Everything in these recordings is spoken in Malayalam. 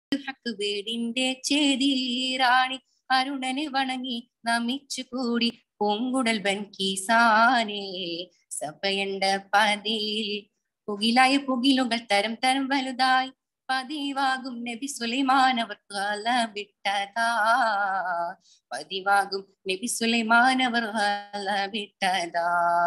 ഹക്ക് വീടിന്റെ ചേതീറാണി അരുണനെ വണങ്ങി നമിച്ചു കൂടി പൂങ്കുടൽ ബൻകീസാനേ സഭയണ്ട പതിയിൽ പുകിലായ പുകിലുകൾ തരം തരം വലുതായി പതിവാകും നബി സുലൈമാൻ അവർ കാല വിട്ടതാ പതിവാകും നബി സുലൈമാൻ അവർ കാല വിട്ടതാ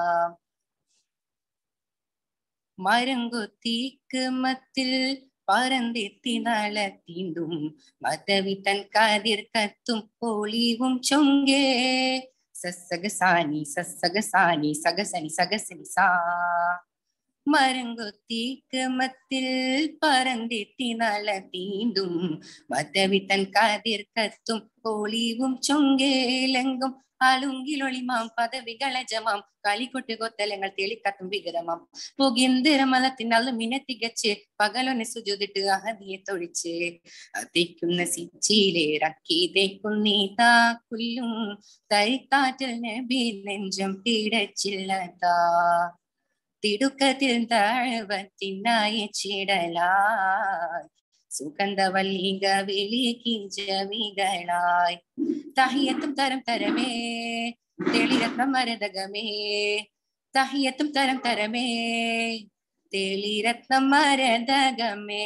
മരങ്കൊത്തിക്ക് മത്തിൽ പരന്തെത്തി നളത്തിണ്ടും മതവിത്തൻ കതിർ കത്തും പൊളിവും ചൊങ്കേ സസഗസാനി സസഗസാനി സഗസനി സഗസനി സാ മരങ്കൊത്തിക്ക് മത്തിൽ പരന്തെത്തി നളത്തീണ്ടും മതവിത്തൻ കതിർ കത്തും പൊളിവും ചൊങ്കേലെങ്കും അളുങ്കിലൊളിമാം പദവികളജമാം കളിക്കൊട്ട് കൊത്തലങ്ങൾ തെളിക്കത്തും വികരമാം പുകിന്തിരമലത്തിനല്ല മിനെ തികച്ച് പകലൊന്നെ സുജുതിട്ട് അഹതിയെ തൊഴിച്ച് അതിക്കുന്ന സിച്ചിയിലേറക്കി തേക്കുന്നീ താക്കുല്ലും തൈക്കാറ്റിൽ നബി നെഞ്ചം പിടച്ചില്ലതാ തിടുക്കത്തിൽ താഴ്വത്തിനായി ചിടലായി സുഗന്ധവല്ലിക വിളിക്കി ജവികളായി തഹിയത്തും തരം തരമേ തെളിരത്നം മരതകമേ തഹിയത്തും തരം തരമേ തെളിരത്നം മരതകമേ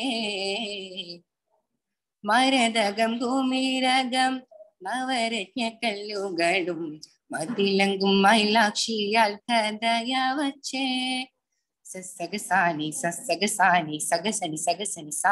മരതകം ഭൂമിരകം നവരജ്ഞ കല്ലുകളും മതിലങ്കും മൈലാക്ഷിയാൽ കഥയ വച്ചേ സസഗസാനി സസഗസാനി സഗസനി സഗസനി സാ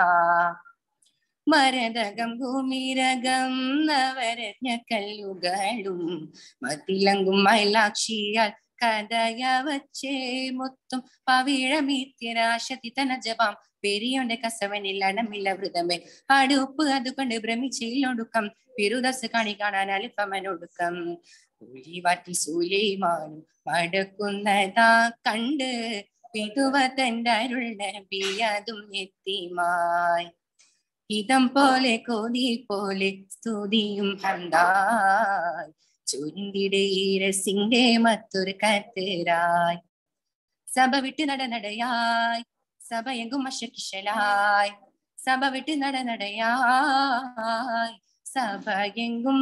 മരതകം ഭൂമിരകം നവരജ്ഞ കല്ലുകളും മതിലങ്കും മൈലാക്ഷിയാൽ കഥയ വച്ചേ മുത്തും പവിഴമീത്യരാശതി തന ജപാം പെരിയോന്റെ കസവനിൽ അണമില്ല വൃതമേ അടുപ്പ് അതുകൊണ്ട് ഭ്രമിച്ചയിലൊടുക്കം പിറുദസ് കണി കാണാൻ അലിഫമനൊടുക്കം പുലിവാറ്റിൽ സൂലിമാനും മടക്കുന്നതാ കണ്ട് പിതുവ തന്റെ അരുൾ നബിയതും എത്തിമായി ഇതം പോലെ കൊതി പോലെ സ്തുതിയും ഹന്തായി ചുരുണ്ടിടീരസിന്റെ മറ്റൊരു കത്തരായി സഭ വിട്ട് നട നടയായി സഭ എങ്കും അശകിഷലായി സഭ വിട്ട് നട നടയായി സഭ എങ്കും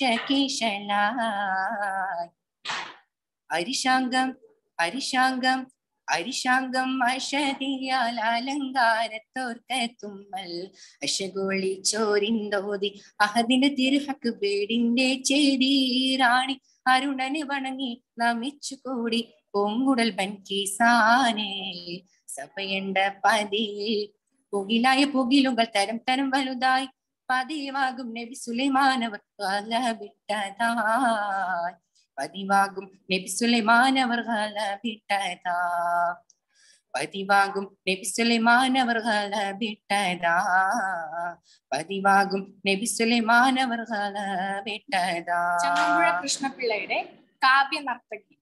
അശകിഷലായി അരിശാംഗം അരിശാംഗം അരിശാംഗം അഷതിയാൽ അലങ്കാരത്തോർക്കത്തുമ്മൽ അശഗോളി ചോരിന്തോതി അഹദിന്റെ തിരുഹക്ക് വീടിന്റെ ചേരീറാണി അരുണനെ വണങ്ങി നമിച്ചു കൂടി പൊങ്കുടൽ ബൻകീസാനേ സഭയണ്ട പതിയിൽ പുകിലായ പുകിലുകൾ തരം തരം വലുതായി പതിവാകും നബി സുലൈമാനവർ കാല വിട്ടതായി പതിവാകും നബി സുലൈമാൻ അവർ കാല വിട്ടതാ പതിവാകും നബി സുലൈമാൻ അവർ കാല വിട്ടതാ പതിവാകും നബി സുലൈമാൻ അവർ കാല വിട്ടതാ ചങ്ങമ്പുഴ കൃഷ്ണപിള്ളയുടെ കാവ്യ നർത്തകി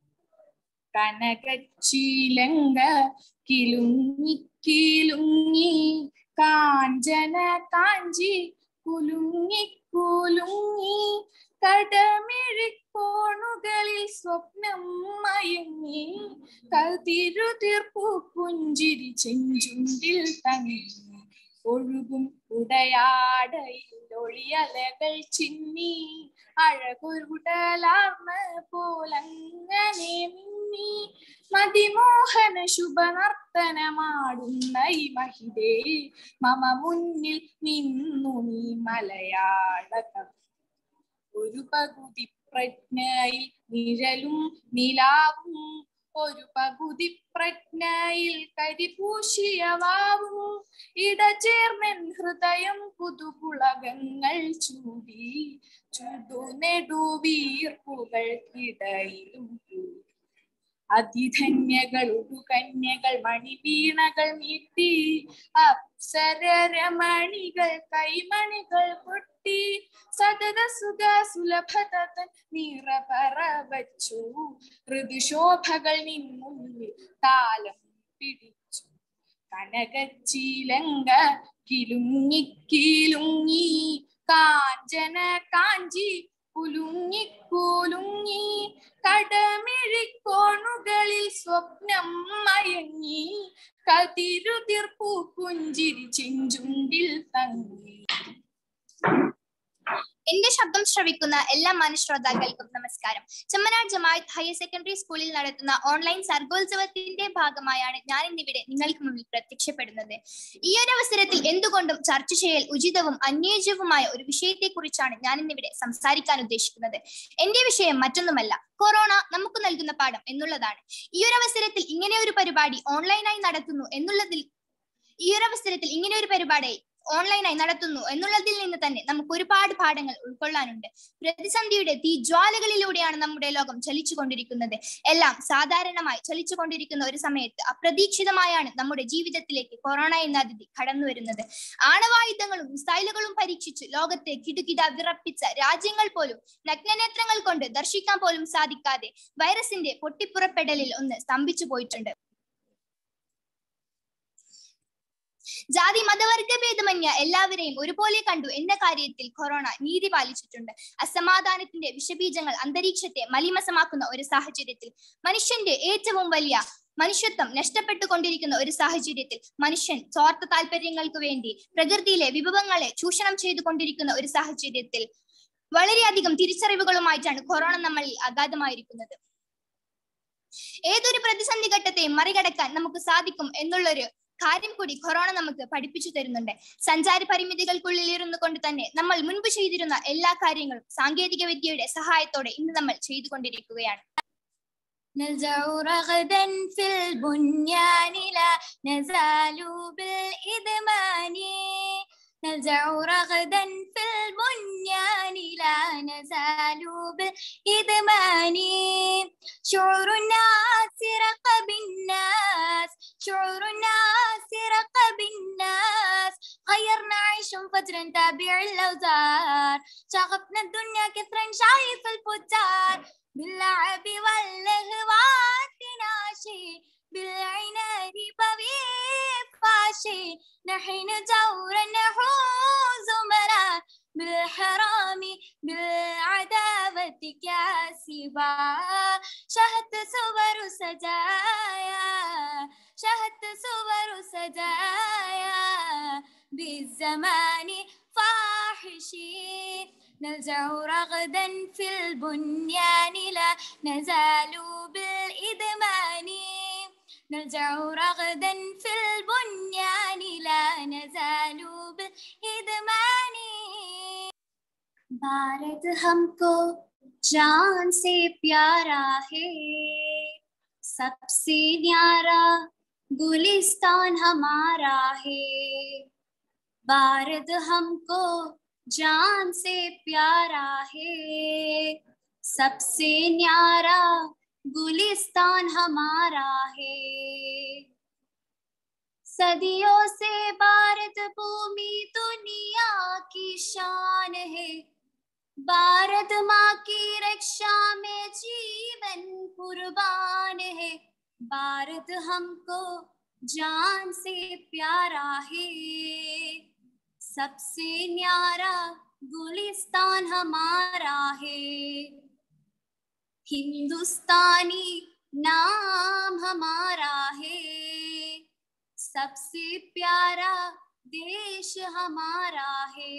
കനകച്ചീലങ്ക കിലുങ്ങി കിലുങ്ങി കാഞ്ചന കാഞ്ചി കുലുങ്ങി കുലുങ്ങി കടമിഴിക്കോണുകളിൽ സ്വപ്നം മയങ്ങി കതിരുതീർപ്പു പുഞ്ചിരി ചെഞ്ചുണ്ടിൽ തങ്ങി ഒഴുകും ഉടയാടയിൽ ഒളിയലകൾ ചിന്നി അഴകൊരുടലാർന്ന പോലങ്ങനെ മിന്നി മതിമോഹന ശുഭനർത്തനമാടുന്ന ഈ മഹിതേ മമ മുന്നിൽ നിന്നു നീ മലയാള ഒരു പകുതി പ്രജ്ഞയിൽ നിഴലും നിലാവും ഒരു പകുതി പ്രജ്ഞയിൽ കരിപൂശിയ വാവും ഇടചേർന്നൻ ഹൃദയം പുതുപുളകങ്ങൾ ചൂടി ചുടു നെടുവീർപ്പുകൾക്കിടയിലും അതിധന്യകളുടു കന്യകൾ മണിവീണകൾ നീട്ടി അപ്സരമണികൾ കൈമണികൾ പൊട്ടി സതത സുഖ സുലഭത നിറപറ വച്ചു ഋതുശോഭകൾ നിന്നുള്ളിൽ താലം പിടിച്ചു കനകച്ചീലങ്ക കിലുങ്ങി കിലുങ്ങി കാഞ്ചന കാഞ്ചി കുലുങ്ങി കുലുങ്ങി കടമിഴിക്കോണുകളിൽ സ്വപ്നം മയങ്ങി കതിരുതിർപ്പു പുഞ്ചിരി ചെഞ്ചുണ്ടിൽ തങ്ങി എന്റെ ശബ്ദം ശ്രവിക്കുന്ന എല്ലാ മാന്യശ്രോതാക്കൾക്കും നമസ്കാരം ചെമ്മനാട് ജമാഅത്ത് ഹയർ സെക്കൻഡറി സ്കൂളിൽ നടത്തുന്ന ഓൺലൈൻ സർഗോത്സവത്തിന്റെ ഭാഗമായാണ് ഞാൻ ഇന്നിവിടെ നിങ്ങൾക്ക് മുന്നിൽ പ്രത്യക്ഷപ്പെടുന്നത് ഈ ഒരു അവസരത്തിൽ എന്തുകൊണ്ടും ചർച്ച ചെയ്യൽ ഉചിതവും അന്യോജ്യവുമായ ഒരു വിഷയത്തെക്കുറിച്ചാണ് ഞാൻ ഇന്നിവിടെ സംസാരിക്കാൻ ഉദ്ദേശിക്കുന്നത് എന്റെ വിഷയം മറ്റൊന്നുമല്ല കൊറോണ നമുക്ക് നൽകുന്ന പാഠം എന്നുള്ളതാണ് ഈ ഒരു അവസരത്തിൽ ഇങ്ങനെ ഒരു പരിപാടി ഓൺലൈനായി നടത്തുന്നു എന്നുള്ളതിൽ ഈ ഒരു അവസരത്തിൽ ഇങ്ങനെ ഒരു പരിപാടി ഓൺലൈനായി നടത്തുന്നു എന്നുള്ളതിൽ നിന്ന് തന്നെ നമുക്ക് ഒരുപാട് പാഠങ്ങൾ ഉൾക്കൊള്ളാനുണ്ട് പ്രതിസന്ധിയുടെ തീജ്വാലകളിലൂടെയാണ് നമ്മുടെ ലോകം ചലിച്ചുകൊണ്ടിരിക്കുന്നത് എല്ലാം സാധാരണമായി ചലിച്ചുകൊണ്ടിരിക്കുന്ന ഒരു സമയത്ത് അപ്രതീക്ഷിതമായാണ് നമ്മുടെ ജീവിതത്തിലേക്ക് കൊറോണ എന്ന അതിഥി കടന്നു വരുന്നത് ആണവായുധങ്ങളും മിസൈലുകളും പരീക്ഷിച്ച് ലോകത്തെ കിടുകിട വിറപ്പിച്ച രാജ്യങ്ങൾ പോലും നഗ്നനേത്രങ്ങൾ കൊണ്ട് ദർശിക്കാൻ പോലും സാധിക്കാതെ വൈറസിന്റെ പൊട്ടിപ്പുറപ്പെടലിൽ ഒന്ന് സ്തംഭിച്ചു പോയിട്ടുണ്ട് ജാതി മതവർഗ ഭേദമന്യ എല്ലാവരെയും ഒരുപോലെ കണ്ടു എന്ന കാര്യത്തിൽ കൊറോണ നീതി പാലിച്ചിട്ടുണ്ട് അസമാധാനത്തിന്റെ വിഷബീജങ്ങൾ അന്തരീക്ഷത്തെ മലിമസമാക്കുന്ന ഒരു സാഹചര്യത്തിൽ മനുഷ്യന്റെ ഏറ്റവും വലിയ മനുഷ്യത്വം നഷ്ടപ്പെട്ടുകൊണ്ടിരിക്കുന്ന ഒരു സാഹചര്യത്തിൽ മനുഷ്യൻ സ്വാർത്ഥ താല്പര്യങ്ങൾക്ക് വേണ്ടി പ്രകൃതിയിലെ വിഭവങ്ങളെ ചൂഷണം ചെയ്തുകൊണ്ടിരിക്കുന്ന ഒരു സാഹചര്യത്തിൽ വളരെയധികം തിരിച്ചറിവുകളുമായിട്ടാണ് കൊറോണ നമ്മളിൽ അഗാധമായിരിക്കുന്നത് ഏതൊരു പ്രതിസന്ധി ഘട്ടത്തെയും മറികടക്കാൻ നമുക്ക് സാധിക്കും എന്നുള്ളൊരു കാര്യം കൂടി കൊറോണ നമുക്ക് പഠിപ്പിച്ചു തരുന്നുണ്ട് സഞ്ചാര പരിമിതികൾക്കുള്ളിൽ ഇരുന്നു കൊണ്ട് തന്നെ നമ്മൾ മുൻപ് ചെയ്തിരുന്ന എല്ലാ കാര്യങ്ങളും സാങ്കേതിക വിദ്യയുടെ സഹായത്തോടെ ഇന്ന് നമ്മൾ ചെയ്തുകൊണ്ടിരിക്കുകയാണ് نلجأ رغدا في البنيان لا نزال بالإدمان نلجأ رغدا في البنيان لا نزال بالإدمان شعور الناس رقب الناس شعور الناس رقب الناس غيرنا عيش فجرا تابع الأوزار شغفنا الدنيا كثرا شايف الفجار باللعب واللهوات ناشي بالعناد بويب فاشي نحن جورا نحوز مرا بالحرام بالعداوة كاسبا شهدت صور سجايا شهدت صور سجايا بالزمان فاحشين نلجأ رغدا في البنيان لا نزال بالإدمان نلجأ رغدا في البنيان لا نزال بالإدمان भारत हमको जान से प्यारा है सबसे न्यारा गुलिस्तान हमारा है भारत हमको जान से प्यारा है सबसे न्यारा गुलिस्तान हमारा है सदियों से भारत भूमि दुनिया की शान है भारत माँ की रक्षा में जीवन कुर्बान है भारत हमको जान से प्यारा है सबसे न्यारा गुलिस्तान हमारा है हिंदुस्तानी नाम हमारा है सबसे प्यारा देश हमारा है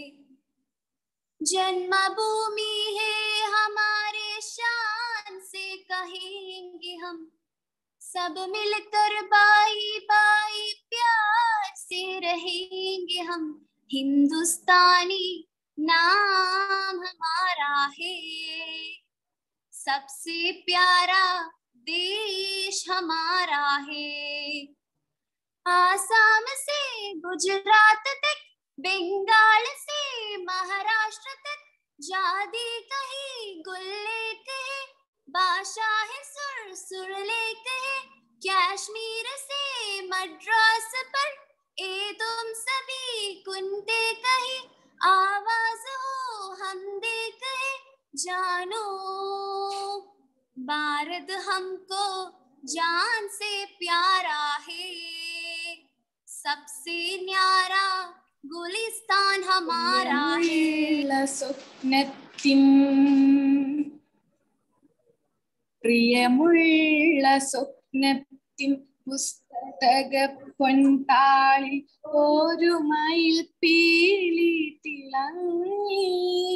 जन्मभूमि है हमारे शान से कहेंगे हम सब मिलकर बाई बाई प्यार से रहेंगे हम हिंदुस्तानी नाम हमारा है सबसे प्यारा देश हमारा है आसाम से गुजरात तक बंगाल से महाराष्ट्र तक जादी कही गुल्ले कहे बादशाह सुर सुरले कहे कश्मीर से मद्रास पर ए तुम सभी कुंते कहे आवाज हो हम दे कहे जानो भारत हमको जान से प्यारा है सबसे न्यारा गुलिस्तान हमारा है സ്വപ്നത്തിൻ പ്രിയമുള്ള സ്വപ്നത്തിൻ പുസ്തക പൊൻതാളിൽ ഒരു മയിൽ പീലി തിളങ്ങി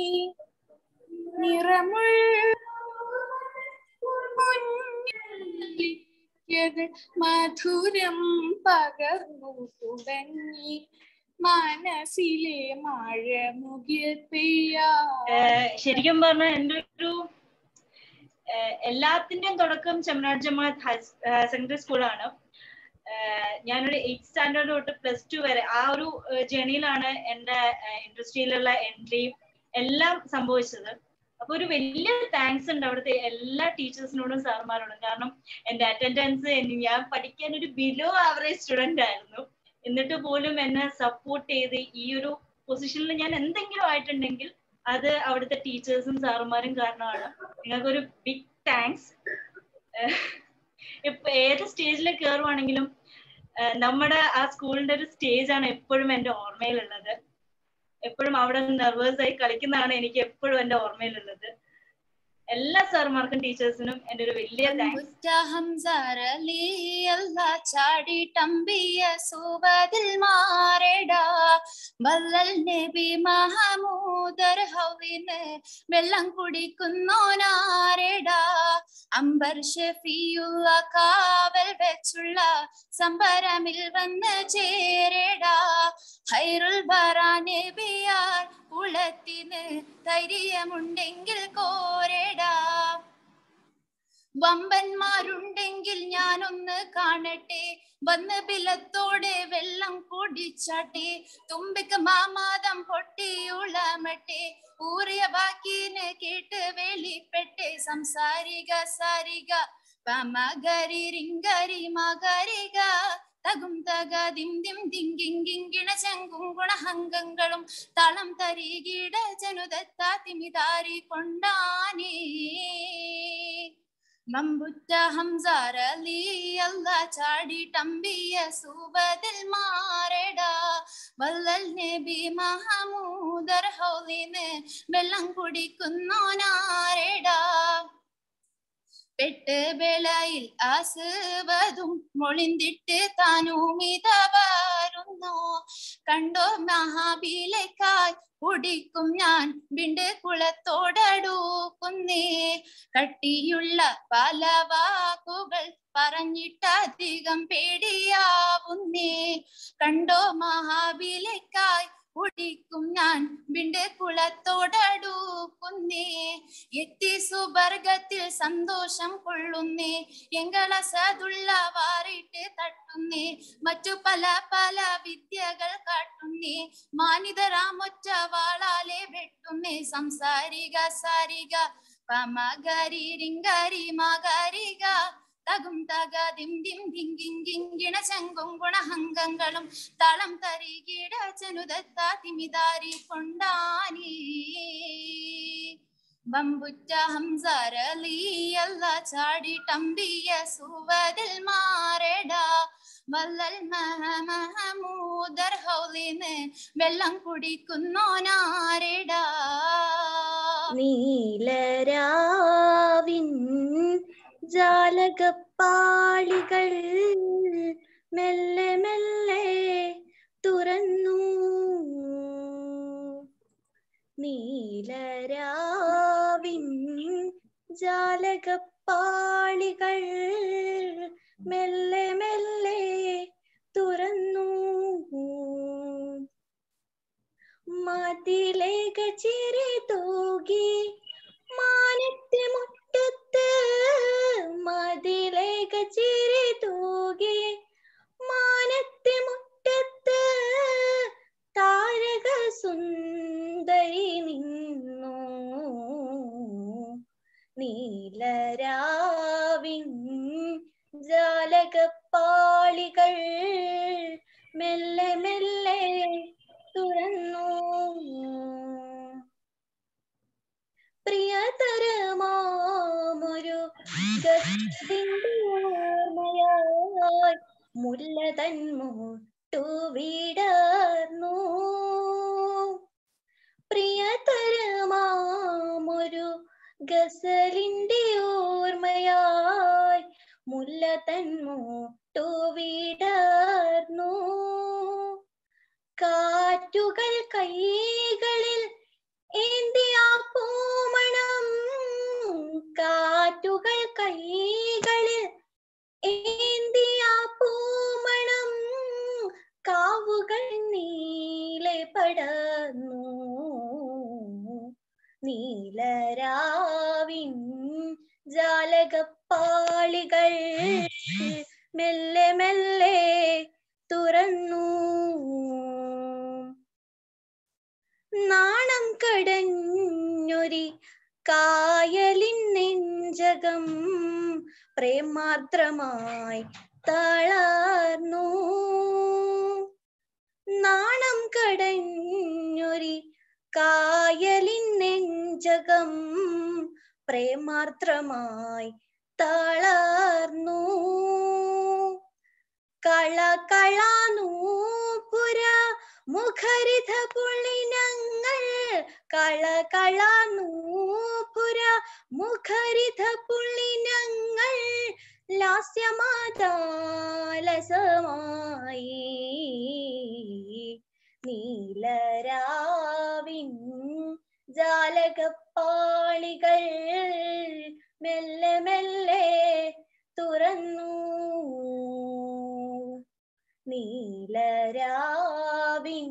നിറമുള്ള മധുരം പകർന്നു തുടങ്ങി മനസ്സിലെ മഴ മുകിൽ പെയ്യാ ഏഹ് ശരിക്കും പറഞ്ഞാൽ എൻ്റെ ഒരു ഏഹ് എല്ലാത്തിന്റെയും തുടക്കം ചെമ്മനാട് ജമാഅത്ത് ഹയർ സെക്കൻഡറി സ്കൂളാണ് ഏഹ് ഞാനൊരു എയ്ത്ത് സ്റ്റാൻഡേർഡ് തൊട്ട് പ്ലസ് ടു വരെ ആ ഒരു ജേണിയിലാണ് എൻ്റെ ഇൻഡസ്ട്രിയിലുള്ള എൻട്രിയും എല്ലാം സംഭവിച്ചത് അപ്പൊ ഒരു വലിയ താങ്ക്സ് ഉണ്ട് അവിടുത്തെ എല്ലാ ടീച്ചേഴ്സിനോടും സാറുമാരോടും കാരണം എന്റെ അറ്റൻഡൻസ് ഞാൻ പഠിക്കാൻ ഒരു ബിലോ ആവറേജ് സ്റ്റുഡന്റ് ആയിരുന്നു എന്നിട്ട് പോലും എന്നെ സപ്പോർട്ട് ചെയ്ത് ഈ ഒരു പൊസിഷനിൽ ഞാൻ എന്തെങ്കിലും ആയിട്ടുണ്ടെങ്കിൽ അത് അവിടുത്തെ ടീച്ചേഴ്സും സാറുമാരും കാരണമാണ് നിങ്ങൾക്കൊരു ബിഗ് താങ്ക്സ് ഇപ്പൊ ഏത് സ്റ്റേജിൽ കയറുവാണെങ്കിലും നമ്മുടെ ആ സ്കൂളിന്റെ ഒരു സ്റ്റേജ് ആണ് എപ്പോഴും എന്റെ ഓർമ്മയിലുള്ളത് എപ്പോഴും അവിടെ നെർവേഴ്സ് ആയി കളിക്കുന്നതാണ് എനിക്ക് എപ്പോഴും എന്റെ ഓർമ്മയിലുള്ളത് എല്ലാ സാറുമാർക്കും ടീച്ചേഴ്സിനും എന്റെ ഒരു വലിയ താങ്ക്സ് ഹംസാരലി അല്ലാ ചാടിട്ടമ്പിയ സൂവതിൽ മാറടാ വല്ലൽ നബി മഹമൂദർ ഹൗലിന് വെള്ളം കുടിക്കുന്നോനാരെടാ അംബർ ഷെഫിയുള്ള കാവൽ വെച്ചുള്ള സംബരമിൽ വന്ന് ചേരടാ ഹൈറുൽ ബറാനബിയാർ കുളത്തിന് ധൈര്യമുണ്ടെങ്കിൽ കോരടാ വമ്പന്മാരുണ്ടെങ്കിൽ ഞാനൊന്ന് കാണട്ടെ വന്ന് ബിലത്തോടെ വെള്ളം കുടിച്ചാട്ടെ തുമ്പിക്ക് മാമാദം പൊട്ടിയുളമട്ടെ ഊറിയ ബാക്കിന് കേട്ട് വെളിപ്പെട്ടെ സംസാരിക സാരിക പമകരി റിങ്കരി മകരിക തകും തക ദിം ദിം ദിങ്കിങ്കിങ്കിണ ചെങ്കും ഗുണഹംഗങ്ങളും തളം തരികിട ജനുദത്താ തിമിതാരി കൊണ്ടാനേ മമ്പുറ്റ ഹംസാരലി അല്ല ചാടിട്ടമ്പിയ സൂബതിൽ മാറടാ വല്ലൽ നബി മഹമൂദർ ഹൗലിന് വെള്ളം കുടിക്കുന്നോനാരെടാ പെട്ട് വേളയിൽ ആസുവതും മൊളിന്തിട്ട് താനുമിത വരുന്നു കണ്ടോ മഹാബിലേക്കായി കുടിക്കും ഞാൻ വിണ്ട് കുളത്തോടടുക്കുന്നേ കട്ടിയുള്ള പല വാക്കുകൾ പറഞ്ഞിട്ടധികം പേടിയാവുന്നേ കണ്ടോ മഹാബിലേക്കായി കുടിക്കും ഞാൻ വിണ്ട് കുളത്തോടടുക്കുന്നേ എത്തി സുവർഗത്തിൽ സന്തോഷം കൊള്ളുന്നേ എങ്കള സതുള്ള വാറിട്ട് തട്ടുന്നേ മറ്റു പല പല വിദ്യകൾ കാട്ടുന്നേ മാനിതരാമൊറ്റ വാളാലെ വെട്ടുന്നേ സംസാരിക സാരിക പമകരി റിങ്കരി മകരിക തകും തക ദിം ദിം ദിങ്കിങ്കിങ്കിണ ശങ്കും ഗുണഹംഗങ്ങളും തളം തരികിട ചനുദത്താ തിമിതാരി കൊണ്ടാനീ ബമ്പുറ്റ ഹംസാരലി അല്ല ചാടിട്ടമ്പിയ സുവതിൽ മാറടാ വല്ലൽ മഹമൂദർ ഹൗലിന് വെള്ളം കുടിക്കുന്നോനാരെടാ നീലരാവിൻ ജാലകപ്പാളികൾ മെല്ലെ മെല്ലെ തുറന്നു നീലരാവിൻ ജാലകപ്പാളികൾ മെല്ലെ മെല്ലെ തുറന്നു മതിലേക ചിരി തൂകി മാനത്തെ മുറ്റത്ത് മതിലേക ചിരി തൂകി മാനത്തെ മുറ്റത്ത് താരക സുന്ദരി നിന്നു നീലരാവിൻ ജാലകപ്പാളികൾ മെല്ലെ മെല്ലെ തുറന്നു പ്രിയതരമാമൊരു ഗസലിന്റെ ഓർമ്മയായി മുല്ല തന്മുട്ടു വിടർന്നു പ്രിയതരമാമൊരു ഗസലിന്റെ ഓർമ്മയായി മുല്ല തന്മുട്ടു വിടർന്നു കാറ്റുകൾ കൈകളിൽ ഏന്തിയ പൂമണം കാറ്റുകൾ കൈകളിൽ ഏന്തിയ പൂമണം കാവുകൾ നീലെ പടർന്നു നീലരാവിൻ ജാലകപ്പാളികൾ മെല്ലെ മെല്ലെ തുറന്നു നാണം കടഞ്ഞൊരി കായലിൻ നെഞ്ചകം പ്രേമാർദ്രമായി തളർന്നു നാണം കടഞ്ഞൊരി കായലിൻ നെഞ്ചകം പ്രേമാർദ്രമായി തളർന്നു കള കള നൂപുര മുഖരിത പുള്ളിനങ്ങൾ കള കള നൂപുര മുഖരിത പുള്ളിനങ്ങൾ ലാസ്യമാതാലസമായി നീലരാവിൻ ജാലകപ്പാളികൾ മെല്ലെ മെല്ലെ തുറന്നു നീലരാവിൻ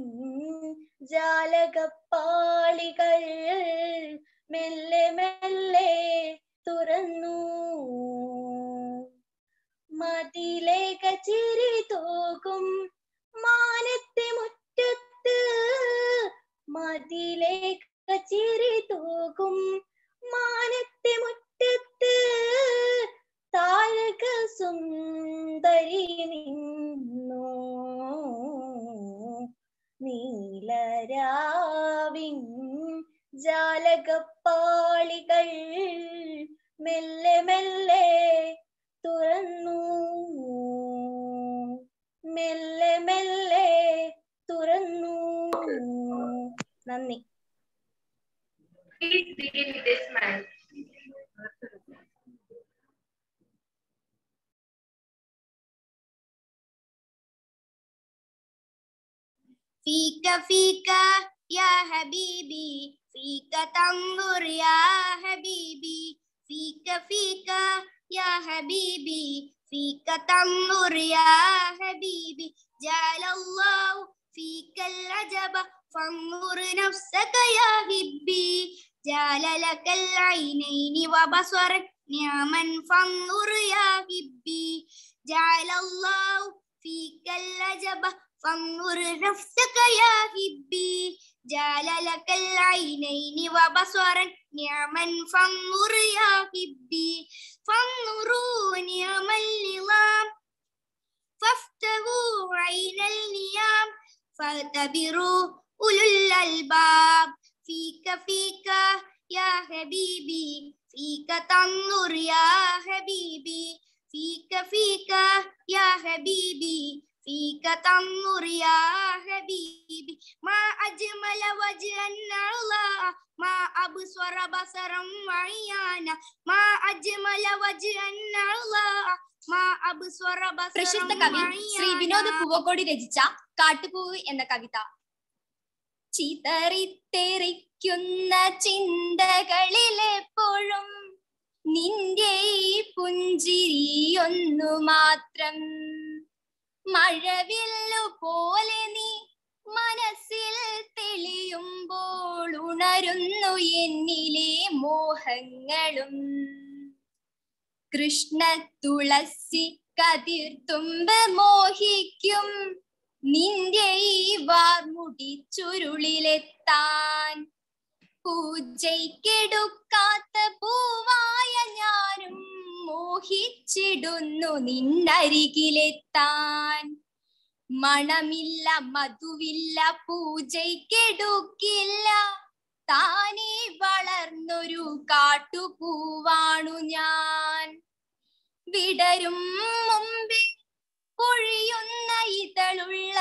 ജാലകപ്പാളികൾ മെല്ലെ മെല്ലെ തുറന്നു മതിലേക ചിരി തോകും മാനത്തെ മുറ്റത്ത് മതിലേക ചിരി തോകും മാനത്തെ മുറ്റത്ത് താരക സുന്ദരി നിന്നു നീലരാവിൻ ജാലകപ്പാളികൾ മെല്ലെ മെല്ലെ തുറന്നു മെല്ലെ മെല്ലെ തുറന്നു നന്ദി Please begin with a smile. فيك فيك يا حبيبي فيك تنظر يا حبيبي فيك فيك يا حبيبي فيك تنظر يا حبيبي جعل الله فيك العجب فانظر نفسك يا حبي جعل لك العينين وبصر نعما فانظر يا حبي جعل الله فيك العجب فانظر نفسك يا حبي جعل لك العينين وبصرا نعما فانظر يا حبي فانظروا نعم النظام فافتحوا عين النيام فاعتبروا أولو الألباب فيك فيك يا حبيبي فيك تنظر يا حبيبي فيك فيك يا حبيبي فيك تنظر يا حبيبي ما أجمل وجه الله ما أبصر بصرا وعيانا ما أجمل وجه الله ما أبصر പ്രശസ്ത بصرا കവി ശ്രീ വിനോദ് وعيانا പൂവക്കോടി രചിച്ച കാട്ടുപൂവ് എന്ന കവിത ചിതറിത്തെറിക്കുന്ന ചിന്തകളിലെപ്പോഴും നിന്റെ ഈ പുഞ്ചിരിയൊന്നു മാത്രം മഴവില്ലു പോലെ നീ മനസ്സിൽ തെളിയുമ്പോൾ ഉണരുന്നു എന്നിലെ മോഹങ്ങളും കൃഷ്ണ തുളസി കതിർത്തുമ്പ് മോഹിക്കും നിന്റെ ഈ വാർമുടി ചുരുളിലെത്താൻ പൂജയ്ക്കെടുക്കാത്ത പൂവായ ഞാനും മോഹിച്ചിടുന്നു നിന്നരികിലെത്താൻ മണമില്ല മധുവില്ല പൂജയ്ക്കെടുക്കില്ല താനേ വളർന്നൊരു കാട്ടുപൂവാണു ഞാൻ വിടരും മുമ്പേ പൊഴിയുന്ന ഇതളുള്ള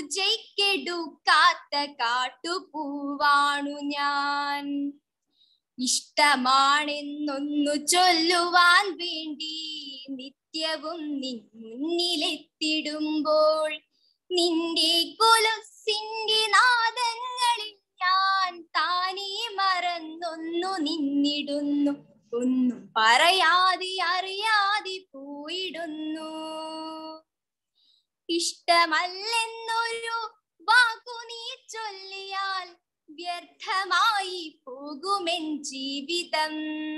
പൂജയ്ക്കെടുക്കാത്ത കാട്ടുപൂവാണു ഞാൻ ഇഷ്ടമാണെന്നൊന്നു ചൊല്ലുവാൻ വേണ്ടി നിത്യവും നിൻ മുന്നിലെത്തിടുമ്പോൾ നിന്റെ കൊലുസിന്റെ നാദങ്ങളിൽ ഞാൻ താനേ മറന്നൊന്നു നിന്നിടുന്നു ഒന്നും പറയാതെ അറിയാതെ പോയിടുന്നു ഇഷ്ടമല്ലെന്നൊരു വാക്കു നീ ചൊല്ലിയാൽ വ്യർത്ഥമായി പോകുമെൻ ജീവിതം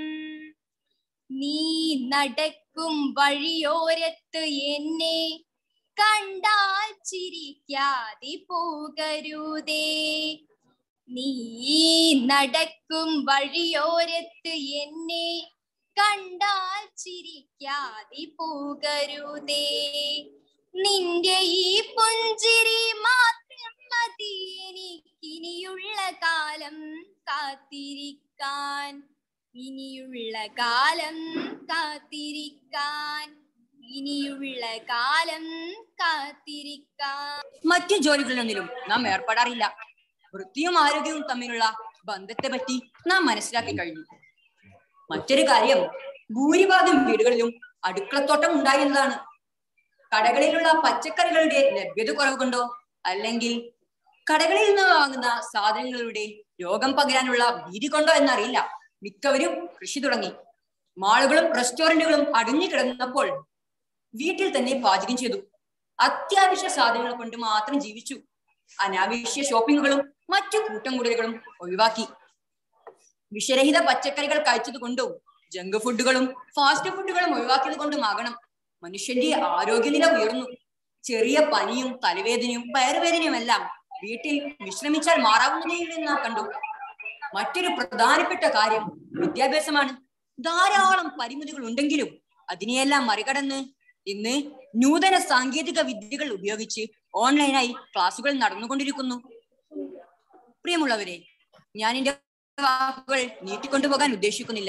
നീ നടക്കും വഴിയോരത്ത് എന്നെ കണ്ടാൽ ചിരിക്കാതെ പോകരുതേ നീ നടക്കും വഴിയോരത്ത് എന്നെ കണ്ടാൽ ചിരിക്കാതെ പോകരുതേ നിന്റെ ഈ പുഞ്ചിരി മാത്രം മതി എനിക്കിനിയുള്ള കാലം കാത്തിരിക്കാൻ ഇനിയുള്ള കാലം കാത്തിരിക്കാൻ ഇനിയുള്ള കാലം കാത്തിരിക്കാൻ മറ്റു ജോലികളിലൊന്നിലും നാം ഏർപ്പെടാറില്ല വൃത്തിയും ആരോഗ്യവും തമ്മിലുള്ള ബന്ധത്തെ പറ്റി നാം മനസ്സിലാക്കി കഴിഞ്ഞു മറ്റൊരു കാര്യം ഭൂരിഭാഗം വീടുകളിലും അടുക്കളത്തോട്ടം ഉണ്ടായി എന്നതാണ് കടകളിലുള്ള പച്ചക്കറികളുടെ ലഭ്യത കുറവ് കൊണ്ടോ അല്ലെങ്കിൽ കടകളിൽ നിന്ന് വാങ്ങുന്ന സാധനങ്ങളുടെ രോഗം പകരാനുള്ള ഭീതി കൊണ്ടോ എന്നറിയില്ല മിക്കവരും കൃഷി തുടങ്ങി മാളുകളും റെസ്റ്റോറന്റുകളും അടിഞ്ഞു കിടന്നപ്പോൾ വീട്ടിൽ തന്നെ പാചകം ചെയ്തു അത്യാവശ്യ സാധനങ്ങൾ കൊണ്ട് മാത്രം ജീവിച്ചു അനാവശ്യ ഷോപ്പിങ്ങുകളും മറ്റു കൂട്ടം കൂടുതലുകളും ഒഴിവാക്കി വിഷരഹിത പച്ചക്കറികൾ കഴിച്ചത് കൊണ്ടും ജങ്ക് ഫുഡുകളും ഫാസ്റ്റ് ഫുഡുകളും ഒഴിവാക്കിയത് കൊണ്ടുമാകണം മനുഷ്യന്റെ ആരോഗ്യനില ഉയർന്നു ചെറിയ പനിയും തലവേദനയും വയറുവേദനയും എല്ലാം വീട്ടിൽ വിശ്രമിച്ചാൽ മാറാവുന്നതേ എന്ന് നാം കണ്ടു മറ്റൊരു പ്രധാനപ്പെട്ട കാര്യം വിദ്യാഭ്യാസമാണ് ധാരാളം പരിമിതികൾ ഉണ്ടെങ്കിലും അതിനെയെല്ലാം മറികടന്ന് ഇന്ന് നൂതന സാങ്കേതിക വിദ്യകൾ ഉപയോഗിച്ച് ഓൺലൈനായി ക്ലാസുകൾ നടന്നുകൊണ്ടിരിക്കുന്നു പ്രിയമുള്ളവരെ ഞാൻ എന്റെ വാക്കുകൾ നീട്ടിക്കൊണ്ടുപോകാൻ ഉദ്ദേശിക്കുന്നില്ല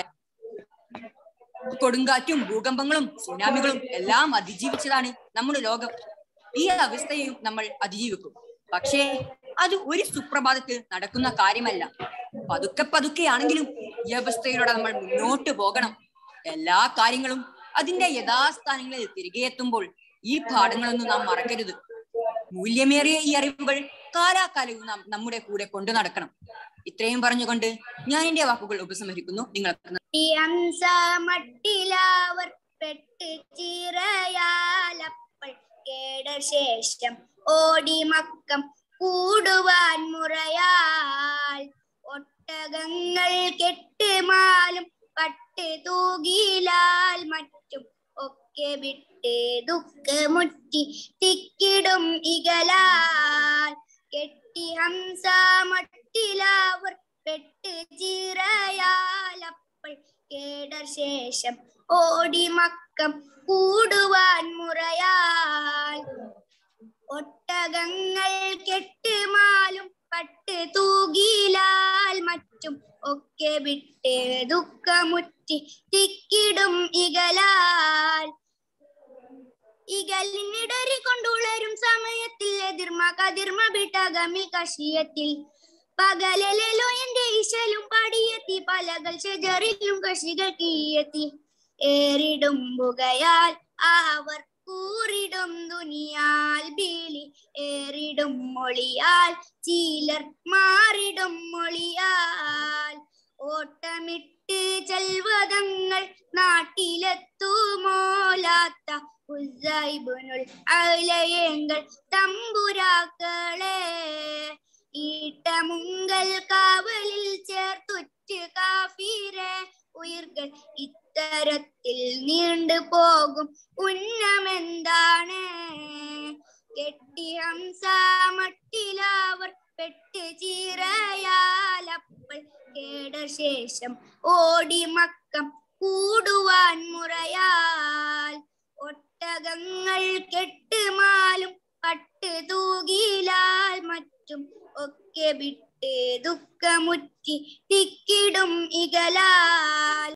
കൊടുങ്കാറ്റും ഭൂകമ്പങ്ങളും സുനാമികളും എല്ലാം അതിജീവിച്ചതാണ് നമ്മുടെ ലോകം ഈ അവസ്ഥയെയും നമ്മൾ അതിജീവിക്കും പക്ഷേ അത് ഒരു സുപ്രഭാതത്തിൽ നടക്കുന്ന കാര്യമല്ല പതുക്കെ പതുക്കെയാണെങ്കിലും ഈ അവസ്ഥയിലൂടെ നമ്മൾ മുന്നോട്ട് പോകണം എല്ലാ കാര്യങ്ങളും അതിന്റെ യഥാസ്ഥാനങ്ങളിൽ തിരികെ എത്തുമ്പോൾ ഈ പാഠങ്ങളൊന്നും നാം മറക്കരുത് മൂല്യമേറിയ ഈ അറിവുകൾ കാലാകാലവും നാം നമ്മുടെ കൂടെ കൊണ്ടു നടക്കണം ഇത്രയും പറഞ്ഞുകൊണ്ട് ഞാൻ എന്റെ വാക്കുകൾ ഉപസംഹരിക്കുന്നു നിങ്ങൾക്ക് ഹംസ മട്ടിലാവർ പെട്ട് ചിറയാലപ്പോൾ കേട ശേഷം ഓടി മക്കം കൂടുവാൻ മുറയാൽ ഒട്ടകങ്ങൾ കെട്ടുമാലും പട്ട് തൂകിലാൽ മറ്റും ഒക്കെ വിട്ട് ദുഃഖമുറ്റി തിക്കിടും ഇകലാൽ കെട്ടി ഹംസ മട്ടിലാവർ പെട്ട് ചിറയാലപ്പോൾ കേടർ ശേഷം ഓടി മക്കം കൂടുവാൻ മുറയാൽ ഒട്ടകങ്ങൾ കെട്ടുമാലും പട്ട് തൂകിലാൽ മറ്റും ഒക്കെ വിട്ട് ദുഃഖമുറ്റി തിക്കിടും ഇകലാൽ ഇകലിനിടറി കൊണ്ടുളരും സമയത്തിൽ എതിർമ കതിർമ വിട്ടകമി കഷിയത്തിൽ പകലല്ലോ എന്റെ ഈശലും പടിയെത്തി പലകൾ ചെജറിലും കഷികൾ കീയെത്തി ഏറിടും പുകയാൽ അവർ കൂറിടും ദുനിയാൽ ബീലി ഏറിടും മൊളിയാൽ ചീലർ മാറിടും മൊളിയാൽ ഓട്ടമിട്ട് ചൽവതങ്ങൾ നാട്ടിലെത്തുമോലാത്ത ഉസൈബുനുൽ അലയങ്ങൾ തമ്പുരാക്കളെ ഈട്ടമുങ്കൽ കാവലിൽ ചേർത്തുറ്റ് കാഫീരെ ഉയർകൾ ഇത്തരത്തിൽ നീണ്ടു പോകും ഉന്നമെന്താണ് കെട്ടി ഹംസ മട്ടിലാവർ പെട്ട് ചീറയാലപ്പോൾ കേട ശേഷം ഓടി മക്കം കൂടുവാൻ മുറയാൽ ഒട്ടകങ്ങൾ കെട്ടുമാലും പട്ട് തൂകിലാൽ മറ്റും ഒക്കെ വിട്ട് ദുഃഖമുറ്റി തിക്കിടും ഇകലാൽ